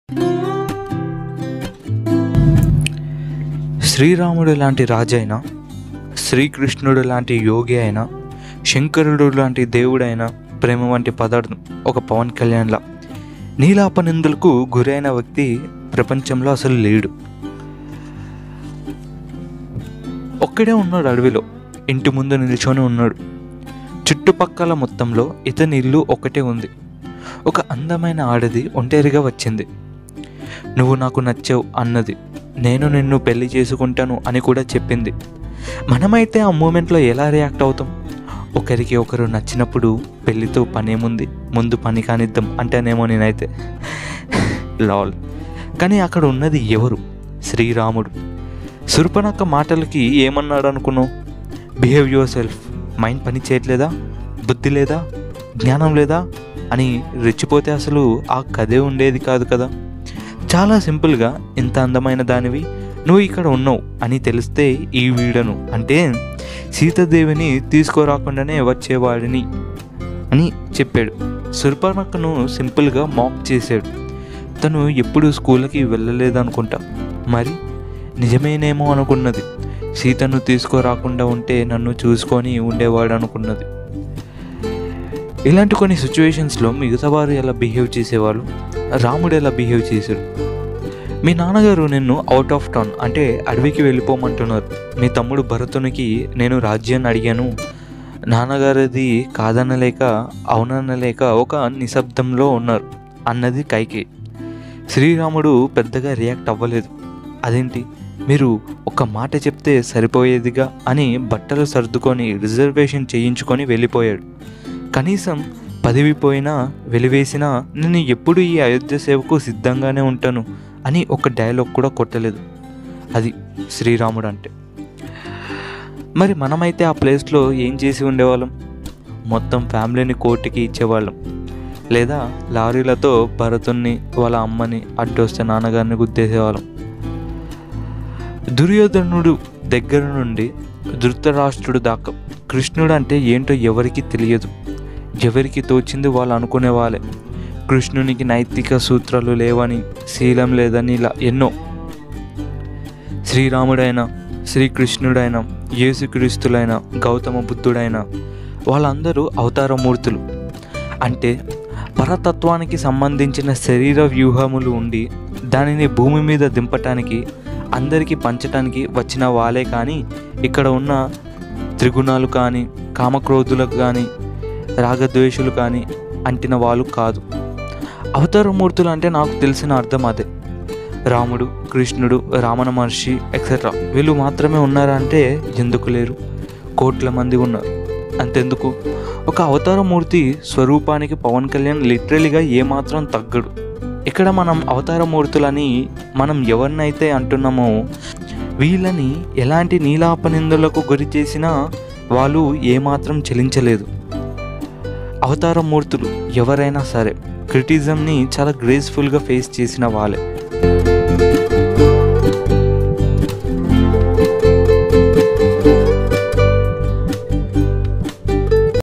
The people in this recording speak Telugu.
శ్రీరాముడు లాంటి రాజు అయినా శ్రీకృష్ణుడు లాంటి యోగి అయినా శంకరుడు లాంటి దేవుడైనా ప్రేమ వంటి పదార్థం ఒక పవన్ కళ్యాణ్లా నీలాపనిందులకు గురైన వ్యక్తి ప్రపంచంలో అసలు లేడు ఒక్కడే ఉన్నాడు అడవిలో ఇంటి ముందు నిల్చొని ఉన్నాడు చుట్టుపక్కల మొత్తంలో ఇతని ఇల్లు ఒకటే ఉంది ఒక అందమైన ఆడది ఒంటరిగా వచ్చింది నువ్వు నాకు నచ్చావు అన్నది నేను నిన్ను పెళ్లి చేసుకుంటాను అని కూడా చెప్పింది మనమైతే ఆ మూమెంట్లో ఎలా రియాక్ట్ అవుతాం ఒకరికి ఒకరు నచ్చినప్పుడు పెళ్ళితో పనేముంది ముందు పని కానిద్దాం అంటేనేమో నేనైతే లాల్ కానీ అక్కడ ఉన్నది ఎవరు శ్రీరాముడు సుర్పనక్క మాటలకి ఏమన్నాడు అనుకున్నావు బిహేవ్ యువర్ సెల్ఫ్ మైండ్ పని చేయట్లేదా బుద్ధి లేదా జ్ఞానం లేదా అని రెచ్చిపోతే అసలు ఆ కథే ఉండేది కాదు కదా చాలా సింపుల్గా ఇంత అందమైన దానివి నువ్వు ఇక్కడ ఉన్నావు అని తెలిస్తే ఈ వీడను అంటే సీతాదేవిని తీసుకురాకుండానే వచ్చేవాడిని అని చెప్పాడు సుర్పనక్కను సింపుల్గా మాక్ చేశాడు తను ఎప్పుడు స్కూల్కి వెళ్ళలేదనుకుంటా మరి నిజమేనేమో అనుకున్నది సీతను తీసుకురాకుండా ఉంటే నన్ను చూసుకొని ఉండేవాడు అనుకున్నది ఇలాంటి కొన్ని సిచ్యువేషన్స్లో మిగతా వారు ఎలా బిహేవ్ చేసేవాళ్ళు రాముడు ఎలా బిహేవ్ చేశాడు మీ నాన్నగారు నిన్ను అవుట్ ఆఫ్ టౌన్ అంటే అడవికి వెళ్ళిపోమంటున్నారు మీ తమ్ముడు భరతునికి నేను రాజ్యాన్ని అడిగాను నాన్నగారిది కాదనలేక అవుననలేక ఒక నిశ్శబ్దంలో ఉన్నారు అన్నది కైకే శ్రీరాముడు పెద్దగా రియాక్ట్ అవ్వలేదు అదేంటి మీరు ఒక మాట చెప్తే సరిపోయేదిగా అని బట్టలు సర్దుకొని రిజర్వేషన్ చేయించుకొని వెళ్ళిపోయాడు కనీసం పదవి పోయినా వెలివేసినా నేను ఎప్పుడు ఈ అయోధ్య సేవకు సిద్ధంగానే ఉంటాను అని ఒక డైలాగ్ కూడా కొట్టలేదు అది శ్రీరాముడు అంటే మరి మనమైతే ఆ ప్లేస్లో ఏం చేసి ఉండేవాళ్ళం మొత్తం ఫ్యామిలీని కోర్టుకి ఇచ్చేవాళ్ళం లేదా లారీలతో భరతుణ్ణి వాళ్ళ అమ్మని అడ్డొస్తే నాన్నగారిని గుద్దేసేవాళ్ళం దుర్యోధనుడు దగ్గర నుండి ధృతరాష్ట్రుడు దాకా కృష్ణుడు అంటే ఏంటో ఎవరికి తెలియదు ఎవరికి తోచింది వాళ్ళు అనుకునే వాళ్ళే కృష్ణునికి నైతిక సూత్రాలు లేవని శీలం లేదని ఇలా ఎన్నో శ్రీరాముడైన శ్రీకృష్ణుడైన యేసుక్రీస్తులైన గౌతమ బుద్ధుడైన వాళ్ళందరూ అవతారమూర్తులు అంటే పరతత్వానికి సంబంధించిన శరీర వ్యూహములు ఉండి దానిని భూమి మీద దింపటానికి అందరికీ పంచటానికి వచ్చిన వాళ్ళే కానీ ఇక్కడ ఉన్న త్రిగుణాలు కానీ కామక్రోధులకు కానీ రాగద్వేషులు కానీ అంటిన వాళ్ళు కాదు అవతారమూర్తులు అంటే నాకు తెలిసిన అర్థం అదే రాముడు కృష్ణుడు రామణ మహర్షి ఎక్సెట్రా వీళ్ళు మాత్రమే ఉన్నారా అంటే ఎందుకు లేరు కోట్ల మంది ఉన్నారు అంతెందుకు ఒక అవతారమూర్తి స్వరూపానికి పవన్ కళ్యాణ్ లిటరలీగా ఏమాత్రం తగ్గడు ఇక్కడ మనం అవతారమూర్తులని మనం ఎవరినైతే అంటున్నామో వీళ్ళని ఎలాంటి నీలాపనిందులకు గురి చేసినా వాళ్ళు ఏమాత్రం చెలించలేదు అవతారమూర్తులు ఎవరైనా సరే క్రిటిజంని చాలా గ్రేస్ఫుల్గా ఫేస్ చేసిన వాళ్ళే